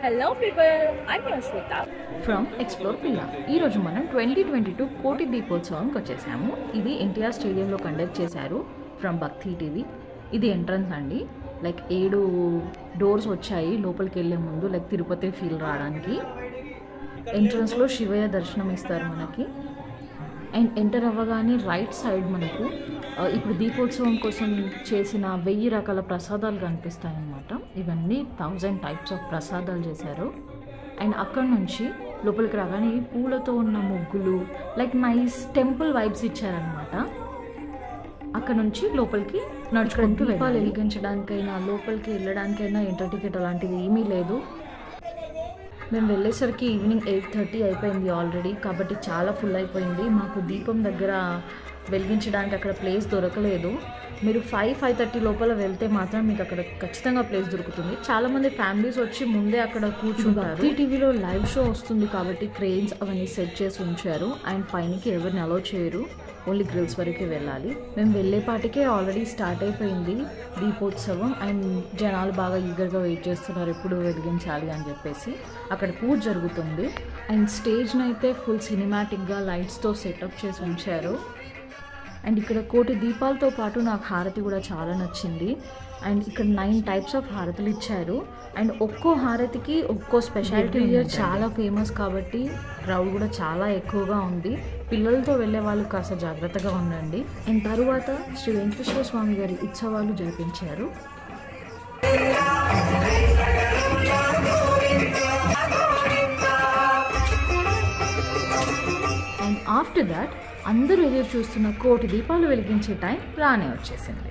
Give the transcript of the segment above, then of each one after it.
Hello people, I'm Yashwita. From explore Pilla ఈరోజు మనం twenty twenty two కోటి దీపోత్సవంకి వచ్చేసాము ఇది ఎన్టీఆర్ స్టేడియంలో కండక్ట్ చేశారు ఫ్రమ్ భక్తి టీవీ ఇది ఎంట్రన్స్ అండి లైక్ ఏడు డోర్స్ వచ్చాయి లోపలికి వెళ్ళే ముందు లైక్ తిరుపతి ఫీల్ రావడానికి ఎంట్రన్స్లో శివయ్య దర్శనం ఇస్తారు మనకి అండ్ ఎంటర్ అవ్వగానే రైట్ సైడ్ మనకు ఆ, ఇప్పుడు దీపోత్సవం కోసం చేసిన వెయ్యి రకాల ప్రసాదాలు కనిపిస్తాయి అన్నమాట ఇవన్నీ థౌజండ్ టైప్స్ ఆఫ్ ప్రసాదాలు చేశారు అండ్ అక్కడ నుంచి లోపలికి రాగానే ఈ పూలతో ఉన్న ముగ్గులు లైక్ నైస్ టెంపుల్ వైబ్స్ ఇచ్చారనమాట అక్కడ నుంచి లోపలికి నడుచుకుంటూ దీపాలు వెలిగించడానికైనా లోపలికి వెళ్ళడానికైనా ఎంటర్ టికెట్ అలాంటిది ఏమీ లేదు మేము వెళ్ళేసరికి ఈవినింగ్ ఎయిట్ థర్టీ అయిపోయింది ఆల్రెడీ కాబట్టి చాలా ఫుల్ అయిపోయింది మాకు దీపం దగ్గర వెలిగించడానికి అక్కడ ప్లేస్ దొరకలేదు మీరు ఫైవ్ ఫైవ్ థర్టీ లోపల వెళ్తే మాత్రం మీకు అక్కడ ఖచ్చితంగా ప్లేస్ దొరుకుతుంది చాలా మంది ఫ్యామిలీస్ వచ్చి ముందే అక్కడ కూర్చుంటారు ఈ టీవీలో లైవ్ షో వస్తుంది కాబట్టి క్రెయిన్స్ అవన్నీ సెట్ చేసి ఉంచారు అండ్ పైనకి ఎవరిని అలో చేయరు ఓన్లీ గ్రిల్స్ వరకే వెళ్ళాలి మేము వెళ్ళేపాటికే ఆల్రెడీ స్టార్ట్ అయిపోయింది దీపోత్సవం అండ్ జనాలు బాగా ఈగర్గా వెయిట్ చేస్తున్నారు ఎప్పుడు వెలిగించాలి అని చెప్పేసి అక్కడ పూజ జరుగుతుంది అండ్ స్టేజ్ని అయితే ఫుల్ సినిమాటిక్గా లైట్స్తో సెటప్ చేసి ఉంచారు అండ్ ఇక్కడ కోటి దీపాలతో పాటు నాకు హారతి కూడా చాలా నచ్చింది అండ్ ఇక్కడ నైన్ టైప్స్ ఆఫ్ హారతులు ఇచ్చారు అండ్ ఒక్కో హారతికి ఒక్కో స్పెషాలిటీ ఇయర్ చాలా ఫేమస్ కాబట్టి క్రౌడ్ కూడా చాలా ఎక్కువగా ఉంది పిల్లలతో వెళ్ళే వాళ్ళు కాస్త జాగ్రత్తగా ఉండండి అండ్ తరువాత శ్రీ వెంకటేశ్వర స్వామి గారి ఉత్సవాలు జరిపించారు అండ్ ఆఫ్టర్ దాట్ అందరూ ఎదురు చూస్తున్న కోటి దీపాలు వెలిగించే టైం రానే వచ్చేసింది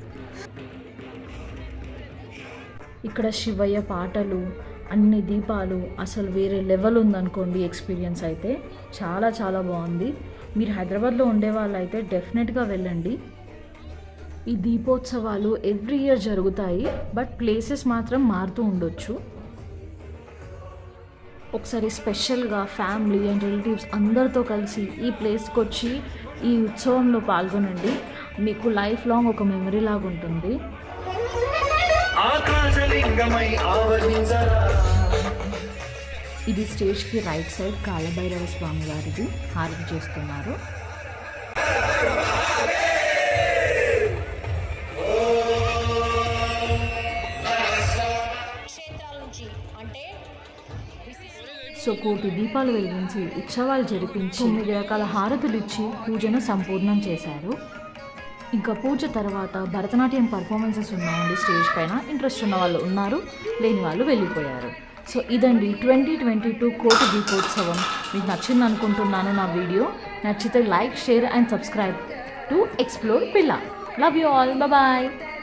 ఇక్కడ శివయ్య పాటలు అన్ని దీపాలు అసలు వేరే లెవెల్ ఉందనుకోండి ఎక్స్పీరియన్స్ అయితే చాలా చాలా బాగుంది మీరు హైదరాబాద్లో ఉండే వాళ్ళు అయితే డెఫినెట్గా వెళ్ళండి ఈ దీపోత్సవాలు ఎవ్రీ ఇయర్ జరుగుతాయి బట్ ప్లేసెస్ మాత్రం మారుతూ ఉండొచ్చు ఒకసారి స్పెషల్గా ఫ్యామిలీ అండ్ రిలేటివ్స్ అందరితో కలిసి ఈ ప్లేస్కి వచ్చి ఈ ఉత్సవంలో పాల్గొనండి మీకు లైఫ్ లాంగ్ ఒక మెమరీ లాగా ఉంటుంది ఆకాశలింగమై ఆవరించరా ఇది స్టేజ్కి రైట్ సైడ్ కాలభైరవ స్వామి వారిది హారతి చేస్తున్నారు క్షేత్రాల నుంచి అంటే సో కోటి దీపాలు వెలిగించి ఉత్సవాలు జరిపించి తొమ్మిది రకాల హారతులు ఇచ్చి పూజను సంపూర్ణం చేశారు ఇంకా పూజ తర్వాత భరతనాట్యం పర్ఫార్మెన్సెస్ ఉన్నాయండి స్టేజ్ పైన ఇంట్రెస్ట్ ఉన్న వాళ్ళు ఉన్నారు లేని వాళ్ళు వెళ్ళిపోయారు సో ఇదండి ట్వంటీ ట్వంటీ టూ కోటి దీపోత్సవం మీకు నచ్చింది అనుకుంటున్నాను నా వీడియో నచ్చితే like share and subscribe to explore Pilla love you all bye